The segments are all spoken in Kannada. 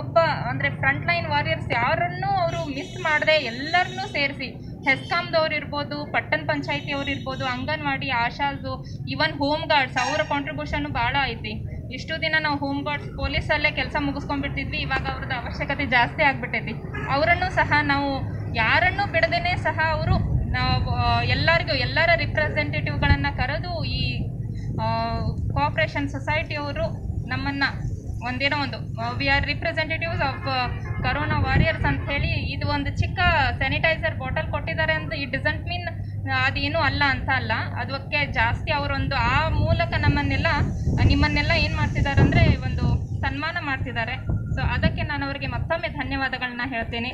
ಒಬ್ಬ ಅಂದರೆ ಫ್ರಂಟ್ ಲೈನ್ ವಾರಿಯರ್ಸ್ ಯಾರನ್ನೂ ಅವರು ಮಿಸ್ ಮಾಡದೆ ಎಲ್ಲರನ್ನೂ ಸೇರಿಸಿ ಹೆಸ್ಕಾಮ್ದವ್ರು ಇರ್ಬೋದು ಪಟ್ಟಣ ಪಂಚಾಯತಿ ಅವ್ರು ಇರ್ಬೋದು ಅಂಗನವಾಡಿ ಆಶಾಸು ಇವನ್ ಹೋಮ್ ಗಾರ್ಡ್ಸ್ ಅವರ ಕಾಂಟ್ರಿಬ್ಯೂಷನ್ ಭಾಳ ಐತಿ ಇಷ್ಟು ದಿನ ನಾವು ಹೋಮ್ ಗಾರ್ಡ್ಸ್ ಪೊಲೀಸಲ್ಲೇ ಕೆಲಸ ಮುಗಿಸ್ಕೊಂಡ್ಬಿಡ್ತಿದ್ವಿ ಇವಾಗ ಅವ್ರದ್ದು ಅವಶ್ಯಕತೆ ಜಾಸ್ತಿ ಆಗ್ಬಿಟ್ಟೈತಿ ಅವರನ್ನು ಸಹ ನಾವು ಯಾರನ್ನೂ ಬಿಡದೇನೆ ಸಹ ಅವರು ನಾವು ಆ, ಎಲ್ಲರಿಗೂ ಎಲ್ಲರ ರಿಪ್ರೆಸೆಂಟೇಟಿವ್ಗಳನ್ನು ಕರೆದು ಈ ಕೋಆಪ್ರೇಷನ್ ಸೊಸೈಟಿಯವರು ನಮ್ಮನ್ನು ಒಂದೇನೋ ಒಂದು we are representatives of corona warriors ಅಂತ ಹೇಳಿ ಇದು ಒಂದು ಚಿಕ್ಕ ಸ್ಯಾನಿಟೈಸರ್ ಬಾಟಲ್ ಕೊಟ್ಟಿದ್ದಾರೆ ಅಂತ ಇಟ್ ಡಸಂಟ್ ಮೀನ್ ಅದೇನು ಅಲ್ಲ ಅಂತ ಅಲ್ಲ ಅದಕ್ಕೆ ಜಾಸ್ತಿ ಅವರೊಂದು ಆ ಮೂಲಕ ನಮ್ಮನ್ನೆಲ್ಲ ನಿಮ್ಮನ್ನೆಲ್ಲ ಏನು ಮಾಡ್ತಿದ್ದಾರೆ ಅಂದರೆ ಒಂದು ಸನ್ಮಾನ ಮಾಡ್ತಿದ್ದಾರೆ ಸೊ ಅದಕ್ಕೆ ನಾನು ಅವರಿಗೆ ಮತ್ತೊಮ್ಮೆ ಧನ್ಯವಾದಗಳನ್ನ ಹೇಳ್ತೇನೆ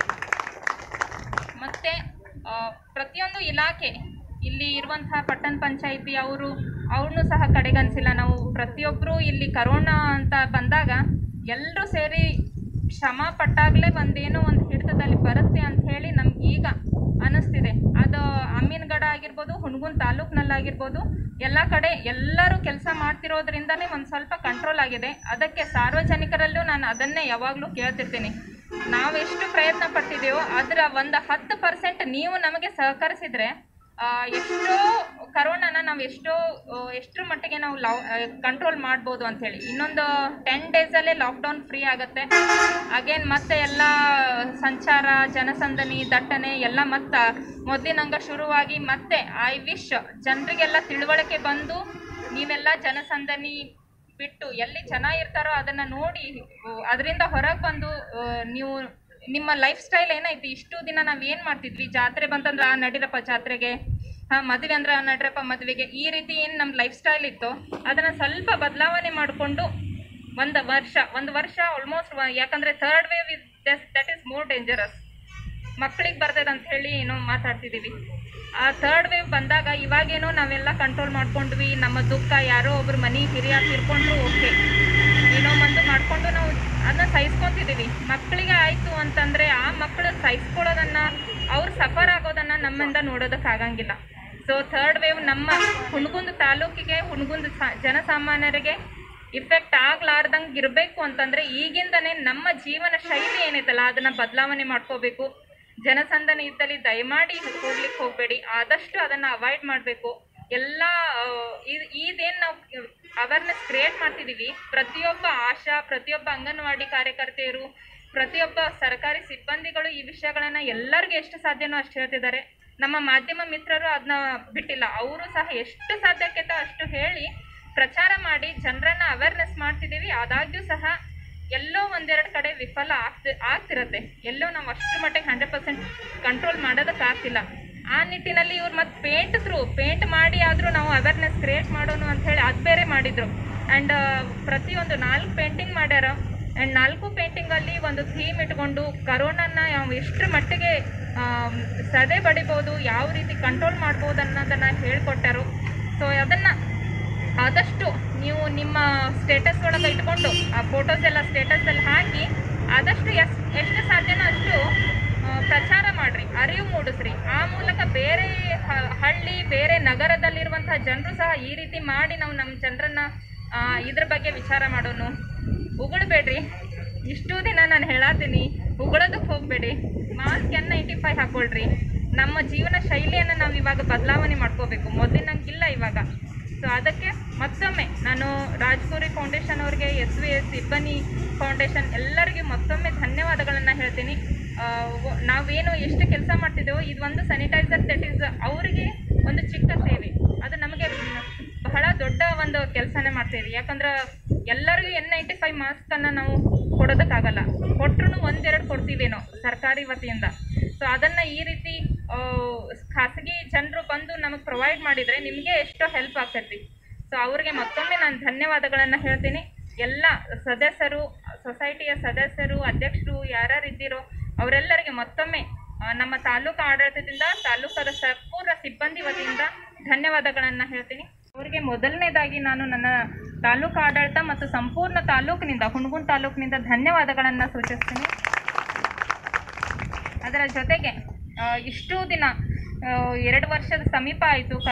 ಮತ್ತು ಪ್ರತಿಯೊಂದು ಇಲಾಖೆ ಇಲ್ಲಿ ಇರುವಂತಹ ಪಟ್ಟಣ ಪಂಚಾಯಿತಿ ಅವರು ಅವ್ರನ್ನೂ ಸಹ ಕಡೆಗಣಿಸಿಲ್ಲ ನಾವು ಪ್ರತಿಯೊಬ್ಬರು ಇಲ್ಲಿ ಕರೋನಾ ಅಂತ ಬಂದಾಗ ಎಲ್ಲರೂ ಸೇರಿ ಶ್ರಮ ಪಟ್ಟಾಗಲೇ ಒಂದೇನೋ ಒಂದು ಹಿಡಿತದಲ್ಲಿ ಬರುತ್ತೆ ಅಂತ ಹೇಳಿ ನಮ್ಗೆ ಈಗ ಅನ್ನಿಸ್ತಿದೆ ಅದು ಅಮೀನ್ಗಡ ಆಗಿರ್ಬೋದು ಹುಣಗುನ್ ತಾಲೂಕ್ನಲ್ಲಾಗಿರ್ಬೋದು ಎಲ್ಲ ಕಡೆ ಎಲ್ಲರೂ ಕೆಲಸ ಮಾಡ್ತಿರೋದ್ರಿಂದನೇ ಒಂದು ಸ್ವಲ್ಪ ಕಂಟ್ರೋಲ್ ಆಗಿದೆ ಅದಕ್ಕೆ ಸಾರ್ವಜನಿಕರಲ್ಲೂ ನಾನು ಅದನ್ನೇ ಯಾವಾಗಲೂ ಕೇಳ್ತಿರ್ತೀನಿ ನಾವೆಷ್ಟು ಪ್ರಯತ್ನ ಪಟ್ಟಿದ್ದೇವೋ ಅದರ ಒಂದು ಹತ್ತು ಪರ್ಸೆಂಟ್ ನೀವು ನಮಗೆ ಸಹಕರಿಸಿದರೆ ಎಷ್ಟೋ ಕರೋನಾನ ನಾವು ಎಷ್ಟೋ ಆ, ಎಷ್ಟರ ಮಟ್ಟಿಗೆ ನಾವು ಲಾವ್ ಕಂಟ್ರೋಲ್ ಮಾಡ್ಬೋದು ಅಂಥೇಳಿ ಇನ್ನೊಂದು ಟೆನ್ ಡೇಸಲ್ಲೇ ಲಾಕ್ಡೌನ್ ಫ್ರೀ ಆಗುತ್ತೆ ಅಗೇನ್ ಮತ್ತೆ ಎಲ್ಲ ಸಂಚಾರ ಜನಸಂದಣಿ ದಟ್ಟಣೆ ಎಲ್ಲ ಮತ್ತೆ ಮೊದಲಿನಂಗ ಶುರುವಾಗಿ ಮತ್ತೆ ಐ ವಿಶ್ ಜನರಿಗೆಲ್ಲ ತಿಳುವಳಿಕೆ ಬಂದು ನೀವೆಲ್ಲ ಜನಸಂದಣಿ ಬಿಟ್ಟು ಎಲ್ಲಿ ಜನ ಇರ್ತಾರೋ ಅದನ್ನು ನೋಡಿ ಅದರಿಂದ ಹೊರಗೆ ಬಂದು ಆ, ನೀವು ನಿಮ್ಮ ಲೈಫ್ ಸ್ಟೈಲ್ ಏನೈತಿ ಇಷ್ಟು ದಿನ ನಾವು ಏನು ಮಾಡ್ತಿದ್ವಿ ಜಾತ್ರೆ ಬಂತಂದ್ರೆ ಆ ನಡೀರಪ್ಪ ಜಾತ್ರೆಗೆ ಹಾಂ ಮದುವೆ ಅಂದ್ರೆ ಆ ನಡ್ರಪ್ಪ ಮದುವೆಗೆ ಈ ರೀತಿ ಏನು ನಮ್ಮ ಲೈಫ್ ಸ್ಟೈಲ್ ಇತ್ತು ಅದನ್ನು ಸ್ವಲ್ಪ ಬದಲಾವಣೆ ಮಾಡಿಕೊಂಡು ಒಂದು ವರ್ಷ ಒಂದು ವರ್ಷ ಆಲ್ಮೋಸ್ಟ್ ಯಾಕಂದರೆ third wave is that is more dangerous ಮಕ್ಕಳಿಗೆ ಬರ್ತದೆ ಅಂತ ಹೇಳಿ ಏನೋ ಮಾತಾಡ್ತಿದ್ದೀವಿ ಆ ಥರ್ಡ್ ವೇವ್ ಬಂದಾಗ ಇವಾಗೇನೋ ನಾವೆಲ್ಲ ಕಂಟ್ರೋಲ್ ಮಾಡ್ಕೊಂಡ್ವಿ ನಮ್ಮ ದುಃಖ ಯಾರೋ ಒಬ್ರು ಮನೆ ಹಿರಿಯ ತೀರ್ಕೊಂಡ್ರು ಓಕೆ ಏನೋ ಒಂದು ಮಾಡ್ಕೊಂಡು ನಾವು ಅದನ್ನ ಸಹಿಸ್ಕೊತಿದ್ದೀವಿ ಮಕ್ಕಳಿಗೆ ಆಯಿತು ಅಂತಂದರೆ ಆ ಮಕ್ಕಳು ಸಹಿಸ್ಕೊಳ್ಳೋದನ್ನು ಅವ್ರು ಸಫರ್ ಆಗೋದನ್ನು ನಮ್ಮಿಂದ ನೋಡೋದಕ್ಕಾಗಂಗಿಲ್ಲ ಸೊ ಥರ್ಡ್ ವೇವ್ ನಮ್ಮ ಹುಣಗುಂದ್ ತಾಲೂಕಿಗೆ ಹುಣಗುಂದ್ ಸಾ- ಜನಸಾಮಾನ್ಯರಿಗೆ ಇಫೆಕ್ಟ್ ಆಗ್ಲಾರ್ದಂಗೆ ಇರಬೇಕು ಅಂತಂದರೆ ಈಗಿಂದನೇ ನಮ್ಮ ಜೀವನ ಶೈಲಿ ಏನೈತಲ್ಲ ಅದನ್ನು ಬದಲಾವಣೆ ಮಾಡ್ಕೋಬೇಕು ಜನಸಂದಣಿ ಇದ್ದಲ್ಲಿ ದಯಮಾಡಿ ಹೋಗ್ಲಿಕ್ಕೆ ಹೋಗಬೇಡಿ ಆದಷ್ಟು ಅದನ್ನು ಅವಾಯ್ಡ್ ಮಾಡಬೇಕು ಎಲ್ಲ ಇದೇನು ನಾವು ಅವೇರ್ನೆಸ್ ಕ್ರಿಯೇಟ್ ಮಾಡ್ತಿದ್ದೀವಿ ಪ್ರತಿಯೊಬ್ಬ ಆಶಾ ಪ್ರತಿಯೊಬ್ಬ ಅಂಗನವಾಡಿ ಕಾರ್ಯಕರ್ತೆಯರು ಪ್ರತಿಯೊಬ್ಬ ಸರ್ಕಾರಿ ಸಿಬ್ಬಂದಿಗಳು ಈ ವಿಷಯಗಳನ್ನು ಎಲ್ಲರಿಗೂ ಎಷ್ಟು ಸಾಧ್ಯನೋ ಅಷ್ಟು ಹೇಳ್ತಿದ್ದಾರೆ ನಮ್ಮ ಮಾಧ್ಯಮ ಮಿತ್ರರು ಅದನ್ನ ಬಿಟ್ಟಿಲ್ಲ ಅವರು ಸಹ ಎಷ್ಟು ಸಾಧ್ಯಕ್ಕೆ ಅಷ್ಟು ಹೇಳಿ ಪ್ರಚಾರ ಮಾಡಿ ಜನರನ್ನ ಅವೇರ್ನೆಸ್ ಮಾಡ್ತಿದ್ದೀವಿ ಆದಾಗ್ಯೂ ಸಹ ಎಲ್ಲೋ ಒಂದೆರಡು ಕಡೆ ವಿಫಲ ಆಗ್ತಿ ಆಗ್ತಿರತ್ತೆ ಎಲ್ಲೋ ನಾವು ಅಷ್ಟರ ಮಟ್ಟಿಗೆ ಹಂಡ್ರೆಡ್ ಪರ್ಸೆಂಟ್ ಕಂಟ್ರೋಲ್ ಮಾಡೋದಕ್ಕಾಗ್ತಿಲ್ಲ ಆ ನಿಟ್ಟಿನಲ್ಲಿ ಇವ್ರು ಮತ್ತೆ ಪೇಂಟ್ ಥ್ರೂ ಪೇಂಟ್ ಮಾಡಿ ಆದರೂ ನಾವು ಅವೇರ್ನೆಸ್ ಕ್ರಿಯೇಟ್ ಮಾಡೋಣ ಅಂತ ಹೇಳಿ ಅದು ಬೇರೆ ಮಾಡಿದರು ಆ್ಯಂಡ್ ಪ್ರತಿಯೊಂದು ನಾಲ್ಕು ಪೇಂಟಿಂಗ್ ಮಾಡ್ಯಾರ ಆ್ಯಂಡ್ ನಾಲ್ಕು ಪೇಂಟಿಂಗಲ್ಲಿ ಒಂದು ಥೀಮ್ ಇಟ್ಕೊಂಡು ಕರೋನನ್ನ ನಾವು ಎಷ್ಟರ ಮಟ್ಟಿಗೆ ಆಮ್, ಸದೆ ಬಡಿಬೋದು ಯಾವ ರೀತಿ ಕಂಟ್ರೋಲ್ ಮಾಡ್ಬೋದು ಅನ್ನೋದನ್ನು ಹೇಳ್ಕೊಟ್ಟಾರು ಸೊ ಅದನ್ನು ಆದಷ್ಟು ನೀವು ನಿಮ್ಮ ಸ್ಟೇಟಸ್ ಒಳಗೆ ಇಟ್ಕೊಂಡು ಆ ಫೋಟೋಸ್ ಎಲ್ಲ ಸ್ಟೇಟಸಲ್ಲಿ ಹಾಕಿ ಆದಷ್ಟು ಎಸ್ ಎಷ್ಟು ಸಾಧ್ಯನೋ ಅಷ್ಟು ಆ, ಪ್ರಚಾರ ಮಾಡಿರಿ ಅರಿವು ಮೂಡಿಸ್ರಿ ಆ ಮೂಲಕ ಬೇರೆ ಹ- ಹಳ್ಳಿ ಬೇರೆ ನಗರದಲ್ಲಿರುವಂತಹ ಜನರು ಸಹ ಈ ರೀತಿ ಮಾಡಿ ನಾವು ನಮ್ಮ ಜನರನ್ನ ಇದ್ರ ಬಗ್ಗೆ ವಿಚಾರ ಮಾಡೋನು ಉಗುಳ್ಬೇಡ್ರಿ ಇಷ್ಟು ದಿನ ನಾನು ಹೇಳತ್ತೀನಿ ಉಗುಳೋದಕ್ಕೆ ಹೋಗಬೇಡಿ ಮಾಸ್ಕ್ ಎನ್ ನೈಂಟಿ ಫೈವ್ ಹಾಕೊಳ್ರಿ ನಮ್ಮ ಜೀವನ ಶೈಲಿಯನ್ನು ನಾವು ಇವಾಗ ಬದಲಾವಣೆ ಮಾಡ್ಕೋಬೇಕು ಮೊದಲಿನಂಗಿಲ್ಲ ಇವಾಗ ಸೊ ಅದಕ್ಕೆ ಮತ್ತೊಮ್ಮೆ ನಾನು ರಾಜ್ಪುರಿ ಫೌಂಡೇಶನ್ ಅವ್ರಿಗೆ S V S Ibbani foundation ಎಲ್ಲರಿಗೂ ಮತ್ತೊಮ್ಮೆ ಧನ್ಯವಾದಗಳನ್ನು ಹೇಳ್ತೀನಿ ಆ, ವ- ನಾವೇನು ಎಷ್ಟು ಕೆಲಸ ಮಾಡ್ತಿದ್ದೇವೋ ಇದು ಒಂದು ಸ್ಯಾನಿಟೈಸರ್ ದಟ್ ಈಸ್ ಅವರಿಗೆ ಒಂದು ಚಿಕ್ಕ ಸೇವೆ ಅದು ನಮಗೆ ಬಹಳ ದೊಡ್ಡ ಒಂದು ಕೆಲಸನೇ ಮಾಡ್ತೀವಿ ಯಾಕಂದ್ರೆ ಎಲ್ಲರಿಗೂ ಎನ್ ನೈಂಟಿ ಫೈವ್ ಮಾಸ್ಕನ್ನು ನಾವು ಕೊಡೋದಕ್ಕಾಗಲ್ಲ ಕೊಟ್ಟರು ಒಂದೆರಡು ಕೊಡ್ತೀವೇನೋ ಸರ್ಕಾರಿ ವತಿಯಿಂದ ಸೊ ಅದನ್ನು ಈ ರೀತಿ ಆ, ಖಾಸಗಿ ಜನರು ಬಂದು ನಮಗೆ ಪ್ರೊವೈಡ್ ಮಾಡಿದರೆ ನಿಮಗೆ ಎಷ್ಟೋ ಹೆಲ್ಪ್ ಆಗ್ತೈತಿ ಸೊ ಅವ್ರಿಗೆ ಮತ್ತೊಮ್ಮೆ ನಾನು ಧನ್ಯವಾದಗಳನ್ನು ಹೇಳ್ತೀನಿ ಎಲ್ಲ ಸದಸ್ಯರು ಸೊಸೈಟಿಯ ಸದಸ್ಯರು ಅಧ್ಯಕ್ಷರು ಯಾರ್ಯಾರು ಇದ್ದೀರೋ ಅವರೆಲ್ಲರಿಗೆ ಮತ್ತೊಮ್ಮೆ ಆ, ನಮ್ಮ ತಾಲೂಕು ಆಡಳಿತದಿಂದ ತಾಲೂಕದ ಸಂಪೂರ್ಣ ಸಿಬ್ಬಂದಿ ವತಿಯಿಂದ ಧನ್ಯವಾದಗಳನ್ನು ಹೇಳ್ತೀನಿ ಅವರಿಗೆ ಮೊದಲನೇದಾಗಿ ನಾನು ನನ್ನ ತಾಲೂಕು ಆಡಳಿತ ಮತ್ತು ಸಂಪೂರ್ಣ ತಾಲೂಕಿನಿಂದ ಹುಣಗುನ್ ತಾಲೂಕಿನಿಂದ ಧನ್ಯವಾದಗಳನ್ನು ಸೂಚಿಸ್ತೀನಿ ಅದರ ಜೊತೆಗೆ ಆ, ಇಷ್ಟು ದಿನ ಆ, ಎರಡು ವರ್ಷದ ಸಮೀಪ ಆಯಿತು